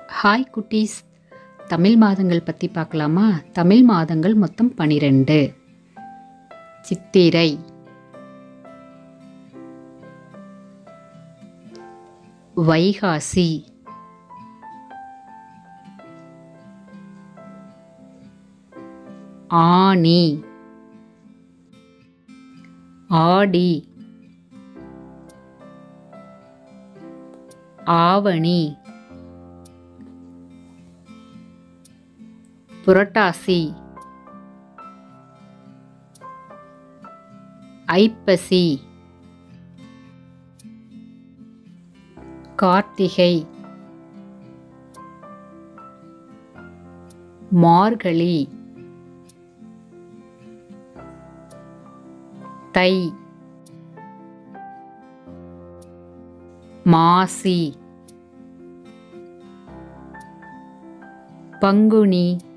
hi குட்டீஸ் தமிழ் மாதங்கள் பற்றி பார்க்கலாமா தமிழ் மாதங்கள் மொத்தம் பனிரெண்டு சித்திரை வைகாசி ஆனி ஆடி ஆவணி புரட்டாசி ஐப்பசி கார்த்திகை மார்கழி தை மாசி பங்குனி